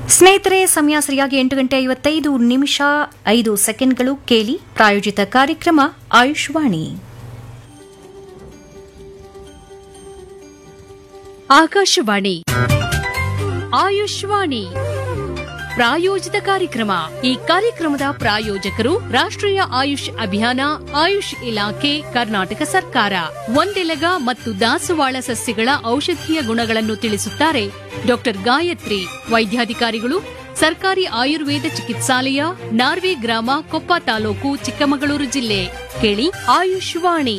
ಸ್ನೇಹಿತರೆ ಸಮಯ ಸರಿಯಾಗಿ ಎಂಟು ಗಂಟೆ ಐವತ್ತೈದು ನಿಮಿಷ ಐದು ಸೆಕೆಂಡ್ಗಳು ಕೇಳಿ ಪ್ರಾಯೋಜಿತ ಕಾರ್ಯಕ್ರಮ ಆಯುಷ್ವಾಣಿ ಆಕಾಶವಾಣಿ ಆಯುಷ್ವಾಣಿ ಪ್ರಾಯೋಜಿತ ಕಾರ್ಯಕ್ರಮ ಈ ಕಾರ್ಯಕ್ರಮದ ಪ್ರಾಯೋಜಕರು ರಾಷ್ಟ್ರೀಯ ಆಯುಷ್ ಅಭಿಯಾನ ಆಯುಷ್ ಇಲಾಖೆ ಕರ್ನಾಟಕ ಸರ್ಕಾರ ಒಂದೆಲಗ ಮತ್ತು ದಾಸವಾಳ ಸಸ್ಯಗಳ ಔಷಧೀಯ ಗುಣಗಳನ್ನು ತಿಳಿಸುತ್ತಾರೆ ಡಾಕ್ಟರ್ ಗಾಯತ್ರಿ ವೈದ್ಯಾಧಿಕಾರಿಗಳು ಸರ್ಕಾರಿ ಆಯುರ್ವೇದ ಚಿಕಿತ್ಸಾಲಯ ನಾರ್ವೆ ಗ್ರಾಮ ಕೊಪ್ಪ ತಾಲೂಕು ಚಿಕ್ಕಮಗಳೂರು ಜಿಲ್ಲೆ ಕೇಳಿ ಆಯುಷ್ವಾಣಿ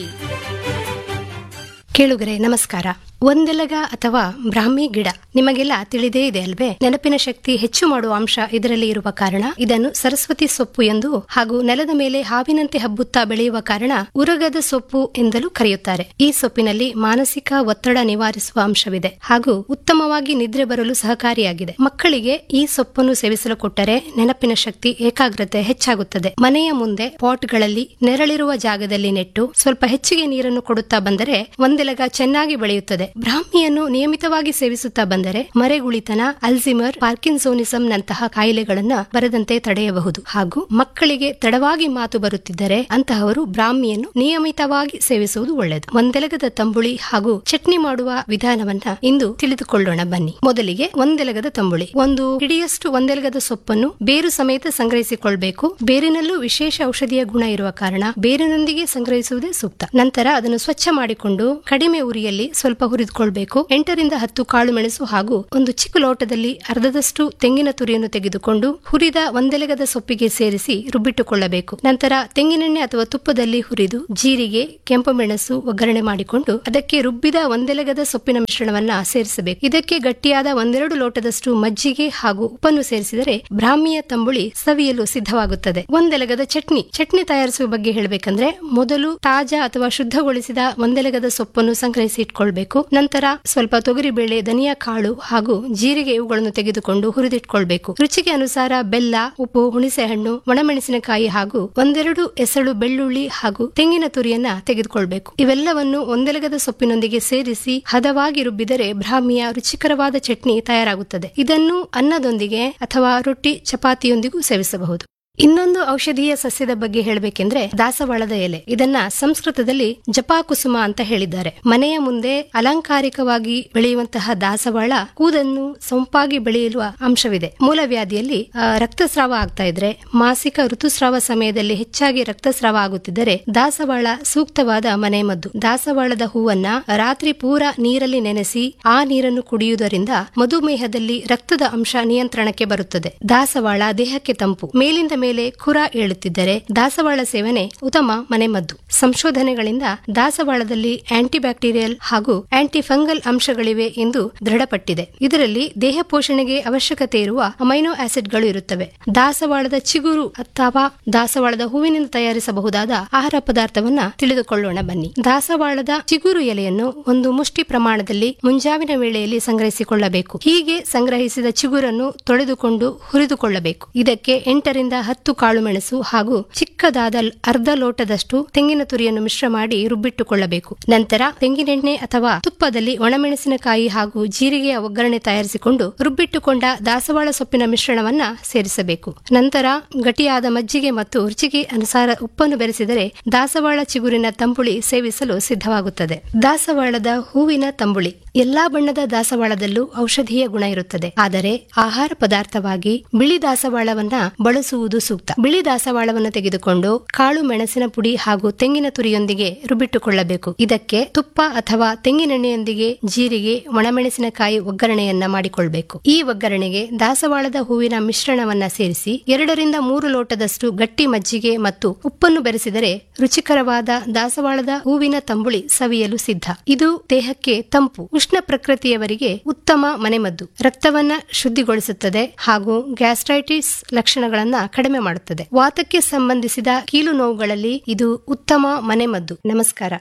ಕೇಳುಗರೆ ನಮಸ್ಕಾರ ಒಂದೆಲಗ ಅಥವಾ ಬ್ರಾಹ್ಮಿ ಗಿಡ ನಿಮಗೆಲ್ಲ ತಿಳಿದೇ ಇದೆ ಅಲ್ವೇ ನೆನಪಿನ ಶಕ್ತಿ ಹೆಚ್ಚು ಮಾಡುವ ಅಂಶ ಇದರಲ್ಲಿ ಇರುವ ಕಾರಣ ಇದನ್ನು ಸರಸ್ವತಿ ಸೊಪ್ಪು ಎಂದು ಹಾಗೂ ನೆಲದ ಮೇಲೆ ಹಾವಿನಂತೆ ಹಬ್ಬುತ್ತಾ ಬೆಳೆಯುವ ಕಾರಣ ಉರಗದ ಸೊಪ್ಪು ಎಂದಲೂ ಕರೆಯುತ್ತಾರೆ ಈ ಸೊಪ್ಪಿನಲ್ಲಿ ಮಾನಸಿಕ ಒತ್ತಡ ನಿವಾರಿಸುವ ಅಂಶವಿದೆ ಹಾಗೂ ಉತ್ತಮವಾಗಿ ನಿದ್ರೆ ಬರಲು ಸಹಕಾರಿಯಾಗಿದೆ ಮಕ್ಕಳಿಗೆ ಈ ಸೊಪ್ಪನ್ನು ಸೇವಿಸಲು ಕೊಟ್ಟರೆ ನೆನಪಿನ ಶಕ್ತಿ ಏಕಾಗ್ರತೆ ಹೆಚ್ಚಾಗುತ್ತದೆ ಮನೆಯ ಮುಂದೆ ಪಾಟ್ಗಳಲ್ಲಿ ನೆರಳಿರುವ ಜಾಗದಲ್ಲಿ ನೆಟ್ಟು ಸ್ವಲ್ಪ ಹೆಚ್ಚಿಗೆ ನೀರನ್ನು ಕೊಡುತ್ತಾ ಬಂದರೆ ಒಂದೆಲಗ ಚೆನ್ನಾಗಿ ಬೆಳೆಯುತ್ತದೆ ಬ್ರಾಹ್ಮಿಯನ್ನು ನಿಯಮಿತವಾಗಿ ಸೇವಿಸುತ್ತಾ ಬಂದರೆ ಮರೆಗುಳಿತನ ಅಲ್ಝಿಮರ್ ಪಾರ್ಕಿನ್ಸೋನಿಸಂ ನಂತಹ ಕಾಯಿಲೆಗಳನ್ನ ಬರದಂತೆ ತಡೆಯಬಹುದು ಹಾಗೂ ಮಕ್ಕಳಿಗೆ ತಡವಾಗಿ ಮಾತು ಬರುತ್ತಿದ್ದರೆ ಅಂತಹವರು ಬ್ರಾಹ್ಮಿಯನ್ನು ನಿಯಮಿತವಾಗಿ ಸೇವಿಸುವುದು ಒಳ್ಳೆಯದು ಒಂದೆಲಗದ ತಂಬುಳಿ ಹಾಗೂ ಚಟ್ನಿ ಮಾಡುವ ವಿಧಾನವನ್ನ ಇಂದು ತಿಳಿದುಕೊಳ್ಳೋಣ ಬನ್ನಿ ಮೊದಲಿಗೆ ಒಂದೆಲಗದ ತಂಬುಳಿ ಒಂದು ಹಿಡಿಯಷ್ಟು ಒಂದೆಲಗದ ಸೊಪ್ಪನ್ನು ಬೇರು ಸಮೇತ ಸಂಗ್ರಹಿಸಿಕೊಳ್ಬೇಕು ಬೇರಿನಲ್ಲೂ ವಿಶೇಷ ಔಷಧೀಯ ಗುಣ ಇರುವ ಕಾರಣ ಬೇರಿನೊಂದಿಗೆ ಸಂಗ್ರಹಿಸುವುದೇ ಸೂಕ್ತ ನಂತರ ಅದನ್ನು ಸ್ವಚ್ಛ ಮಾಡಿಕೊಂಡು ಕಡಿಮೆ ಉರಿಯಲ್ಲಿ ಸ್ವಲ್ಪ ಹುರಿದುಕೊಳ್ಬೇಕು ಎಂಟರಿಂದ ಹತ್ತು ಕಾಳು ಮೆಣಸು ಹಾಗೂ ಒಂದು ಚಿಕ್ಕ ಲೋಟದಲ್ಲಿ ಅರ್ಧದಷ್ಟು ತೆಂಗಿನ ತುರಿಯನ್ನು ತೆಗೆದುಕೊಂಡು ಹುರಿದ ಒಂದೆಲಗದ ಸೊಪ್ಪಿಗೆ ಸೇರಿಸಿ ರುಬ್ಬಿಟ್ಟುಕೊಳ್ಳಬೇಕು ನಂತರ ತೆಂಗಿನೆಣ್ಣೆ ಅಥವಾ ತುಪ್ಪದಲ್ಲಿ ಹುರಿದು ಜೀರಿಗೆ ಕೆಂಪು ಮೆಣಸು ಒಗ್ಗರಣೆ ಮಾಡಿಕೊಂಡು ಅದಕ್ಕೆ ರುಬ್ಬಿದ ಒಂದೆಲಗದ ಸೊಪ್ಪಿನ ಮಿಶ್ರಣವನ್ನ ಸೇರಿಸಬೇಕು ಇದಕ್ಕೆ ಗಟ್ಟಿಯಾದ ಒಂದೆರಡು ಲೋಟದಷ್ಟು ಮಜ್ಜಿಗೆ ಹಾಗೂ ಉಪ್ಪನ್ನು ಸೇರಿಸಿದರೆ ಬ್ರಾಹ್ಮಿಯ ತಂಬುಳಿ ಸವಿಯಲು ಸಿದ್ಧವಾಗುತ್ತದೆ ಒಂದೆಲಗದ ಚಟ್ನಿ ಚಟ್ನಿ ತಯಾರಿಸುವ ಬಗ್ಗೆ ಹೇಳಬೇಕಂದ್ರೆ ಮೊದಲು ತಾಜಾ ಅಥವಾ ಶುದ್ಧಗೊಳಿಸಿದ ಒಂದೆಲಗದ ಸೊಪ್ಪನ್ನು ಸಂಗ್ರಹಿಸಿ ಇಟ್ಕೊಳ್ಬೇಕು ನಂತರ ಸ್ವಲ್ಪ ತೊಗರಿಬೇಳೆ ಧನಿಯಾ ಕಾಳು ಹಾಗೂ ಜೀರಿಗೆ ಇವುಗಳನ್ನು ತೆಗೆದುಕೊಂಡು ಹುರಿದಿಟ್ಕೊಳ್ಬೇಕು ರುಚಿಗೆ ಅನುಸಾರ ಬೆಲ್ಲ ಉಪ್ಪು ಹುಣಸೆ ಹಣ್ಣು ಒಣಮೆಣಸಿನಕಾಯಿ ಹಾಗೂ ಒಂದೆರಡು ಎಸಳು ಬೆಳ್ಳುಳ್ಳಿ ಹಾಗೂ ತೆಂಗಿನ ತುರಿಯನ್ನ ತೆಗೆದುಕೊಳ್ಬೇಕು ಇವೆಲ್ಲವನ್ನು ಒಂದೆಲಗದ ಸೊಪ್ಪಿನೊಂದಿಗೆ ಸೇರಿಸಿ ಹದವಾಗಿ ರುಬ್ಬಿದರೆ ಬ್ರಾಹ್ಮಿಯ ರುಚಿಕರವಾದ ಚಟ್ನಿ ತಯಾರಾಗುತ್ತದೆ ಇದನ್ನು ಅನ್ನದೊಂದಿಗೆ ಅಥವಾ ರೊಟ್ಟಿ ಚಪಾತಿಯೊಂದಿಗೂ ಸೇವಿಸಬಹುದು ಇನ್ನೊಂದು ಔಷಧೀಯ ಸಸ್ಯದ ಬಗ್ಗೆ ಹೇಳಬೇಕೆಂದ್ರೆ ದಾಸವಾಳದ ಎಲೆ ಇದನ್ನ ಸಂಸ್ಕೃತದಲ್ಲಿ ಜಪಾಕುಸುಮ ಅಂತ ಹೇಳಿದ್ದಾರೆ ಮನೆಯ ಮುಂದೆ ಅಲಂಕಾರಿಕವಾಗಿ ಬೆಳೆಯುವಂತಹ ದಾಸವಾಳ ಕೂದನ್ನು ಸೊಂಪಾಗಿ ಬೆಳೆಯುವ ಅಂಶವಿದೆ ಮೂಲವ್ಯಾಧಿಯಲ್ಲಿ ಆ, ರಕ್ತಸ್ರಾವ ಆಗ್ತಾ ಇದ್ರೆ ಮಾಸಿಕ ಋತುಸ್ರಾವ ಸಮಯದಲ್ಲಿ ಹೆಚ್ಚಾಗಿ ರಕ್ತಸ್ರಾವ ಆಗುತ್ತಿದ್ದರೆ ದಾಸವಾಳ ಸೂಕ್ತವಾದ ಮನೆಮದ್ದು ದಾಸವಾಳದ ಹೂವನ್ನ ರಾತ್ರಿ ಪೂರ ನೀರಲ್ಲಿ ನೆನೆಸಿ ಆ ನೀರನ್ನು ಕುಡಿಯುವುದರಿಂದ ಮಧುಮೇಹದಲ್ಲಿ ರಕ್ತದ ಅಂಶ ನಿಯಂತ್ರಣಕ್ಕೆ ಬರುತ್ತದೆ ದಾಸವಾಳ ದೇಹಕ್ಕೆ ತಂಪು ಮೇಲಿಂದ ಮೇಲೆ ಕುರ ಏಳುತ್ತಿದ್ದರೆ ದಾಸವಾಳ ಸೇವನೆ ಉತ್ತಮ ಮನೆಮದ್ದು ಸಂಶೋಧನೆಗಳಿಂದ ದಾಸವಾಳದಲ್ಲಿ ಆಂಟಿಬ್ಯಾಕ್ಟೀರಿಯಲ್ ಹಾಗೂ ಆಂಟಿ ಫಂಗಲ್ ಅಂಶಗಳಿವೆ ಎಂದು ದೃಢಪಟ್ಟಿದೆ ಇದರಲ್ಲಿ ದೇಹ ಪೋಷಣೆಗೆ ಅವಶ್ಯಕತೆ ಇರುವ ಅಮೈನೋ ಆಸಿಡ್ಗಳು ಇರುತ್ತವೆ ದಾಸವಾಳದ ಚಿಗುರು ಅಥವಾ ದಾಸವಾಳದ ಹೂವಿನಿಂದ ತಯಾರಿಸಬಹುದಾದ ಆಹಾರ ಪದಾರ್ಥವನ್ನ ತಿಳಿದುಕೊಳ್ಳೋಣ ಬನ್ನಿ ದಾಸವಾಳದ ಚಿಗುರು ಎಲೆಯನ್ನು ಒಂದು ಮುಷ್ಟಿ ಪ್ರಮಾಣದಲ್ಲಿ ಮುಂಜಾವಿನ ವೇಳೆಯಲ್ಲಿ ಸಂಗ್ರಹಿಸಿಕೊಳ್ಳಬೇಕು ಹೀಗೆ ಸಂಗ್ರಹಿಸಿದ ಚಿಗುರನ್ನು ತೊಳೆದುಕೊಂಡು ಹುರಿದುಕೊಳ್ಳಬೇಕು ಇದಕ್ಕೆ ಎಂಟರಿಂದ ಹತ್ತು ಕಾಳು ಮೆಣಸು ಹಾಗೂ ಚಿಕ್ಕದಾದ ಅರ್ಧ ಲೋಟದಷ್ಟು ತೆಂಗಿನ ತುರಿಯನ್ನು ಮಿಶ್ರ ಮಾಡಿ ರುಬ್ಬಿಟ್ಟುಕೊಳ್ಳಬೇಕು ನಂತರ ತೆಂಗಿನೆಣ್ಣೆ ಅಥವಾ ತುಪ್ಪದಲ್ಲಿ ಒಣಮೆಣಸಿನಕಾಯಿ ಹಾಗೂ ಜೀರಿಗೆಯ ಒಗ್ಗರಣೆ ತಯಾರಿಸಿಕೊಂಡು ರುಬ್ಬಿಟ್ಟುಕೊಂಡ ದಾಸವಾಳ ಸೊಪ್ಪಿನ ಮಿಶ್ರಣವನ್ನ ಸೇರಿಸಬೇಕು ನಂತರ ಗಟ್ಟಿಯಾದ ಮಜ್ಜಿಗೆ ಮತ್ತು ರುಚಿಗೆ ಅನುಸಾರ ಉಪ್ಪನ್ನು ಬೆರೆಸಿದರೆ ದಾಸವಾಳ ಚಿಗುರಿನ ತಂಬುಳಿ ಸೇವಿಸಲು ಸಿದ್ಧವಾಗುತ್ತದೆ ದಾಸವಾಳದ ಹೂವಿನ ತಂಬುಳಿ ಎಲ್ಲಾ ಬಣ್ಣದ ದಾಸವಾಳದಲ್ಲೂ ಔಷಧೀಯ ಗುಣ ಇರುತ್ತದೆ ಆದರೆ ಆಹಾರ ಪದಾರ್ಥವಾಗಿ ಬಿಳಿ ದಾಸವಾಳವನ್ನ ಬಳಸುವುದು ಸೂಕ್ತ ಬಿಳಿ ದಾಸವಾಳವನ್ನು ತೆಗೆದುಕೊಂಡು ಕಾಳು ಮೆಣಸಿನ ಪುಡಿ ಹಾಗೂ ತೆಂಗಿನ ತುರಿಯೊಂದಿಗೆ ರುಬ್ಬಿಟ್ಟುಕೊಳ್ಳಬೇಕು ಇದಕ್ಕೆ ತುಪ್ಪ ಅಥವಾ ತೆಂಗಿನೆಣ್ಣೆಯೊಂದಿಗೆ ಜೀರಿಗೆ ಒಣಮೆಣಸಿನಕಾಯಿ ಒಗ್ಗರಣೆಯನ್ನ ಮಾಡಿಕೊಳ್ಬೇಕು ಈ ಒಗ್ಗರಣೆಗೆ ದಾಸವಾಳದ ಹೂವಿನ ಮಿಶ್ರಣವನ್ನ ಸೇರಿಸಿ ಎರಡರಿಂದ ಮೂರು ಲೋಟದಷ್ಟು ಗಟ್ಟಿ ಮಜ್ಜಿಗೆ ಮತ್ತು ಉಪ್ಪನ್ನು ಬೆರೆಸಿದರೆ ರುಚಿಕರವಾದ ದಾಸವಾಳದ ಹೂವಿನ ತಂಬುಳಿ ಸವಿಯಲು ಸಿದ್ಧ ಇದು ದೇಹಕ್ಕೆ ತಂಪು ಉಷ್ಣ ಪ್ರಕೃತಿಯವರಿಗೆ ಉತ್ತಮ ಮನೆಮದ್ದು ರಕ್ತವನ್ನ ಶುದ್ಧಿಗೊಳಿಸುತ್ತದೆ ಹಾಗೂ ಗ್ಯಾಸ್ಟ್ರೈಟಿಸ್ ಲಕ್ಷಣಗಳನ್ನ ಕಡಿಮೆ ಮಾಡುತ್ತದೆ ವಾತಕ್ಕೆ ಸಂಬಂಧಿಸಿದ ಕೀಲು ನೋವುಗಳಲ್ಲಿ ಇದು ಉತ್ತಮ ಮನೆಮದ್ದು ನಮಸ್ಕಾರ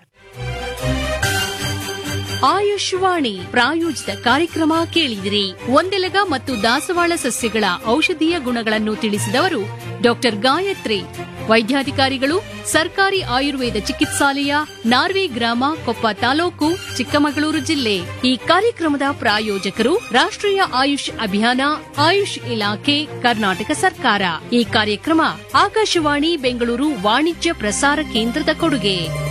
ಆಯುಷ್ವಾಣಿ ಪ್ರಾಯೋಜಿತ ಕಾರ್ಯಕ್ರಮ ಕೇಳಿದಿರಿ ಒಂದೆಲಗ ಮತ್ತು ದಾಸವಾಳ ಸಸ್ಯಗಳ ಔಷಧೀಯ ಗುಣಗಳನ್ನು ತಿಳಿಸಿದವರು ಡಾಕ್ಟರ್ ಗಾಯತ್ರಿ ವೈದ್ಯಾಧಿಕಾರಿಗಳು ಸರ್ಕಾರಿ ಆಯುರ್ವೇದ ಚಿಕಿತ್ಸಾಲಯ ನಾರ್ವೆ ಗ್ರಾಮ ಕೊಪ್ಪ ತಾಲೂಕು ಚಿಕ್ಕಮಗಳೂರು ಜಿಲ್ಲೆ ಈ ಕಾರ್ಯಕ್ರಮದ ಪ್ರಾಯೋಜಕರು ರಾಷ್ಟ್ರೀಯ ಆಯುಷ್ ಅಭಿಯಾನ ಆಯುಷ್ ಇಲಾಖೆ ಕರ್ನಾಟಕ ಸರ್ಕಾರ ಈ ಕಾರ್ಯಕ್ರಮ ಆಕಾಶವಾಣಿ ಬೆಂಗಳೂರು ವಾಣಿಜ್ಯ ಪ್ರಸಾರ ಕೇಂದ್ರದ ಕೊಡುಗೆ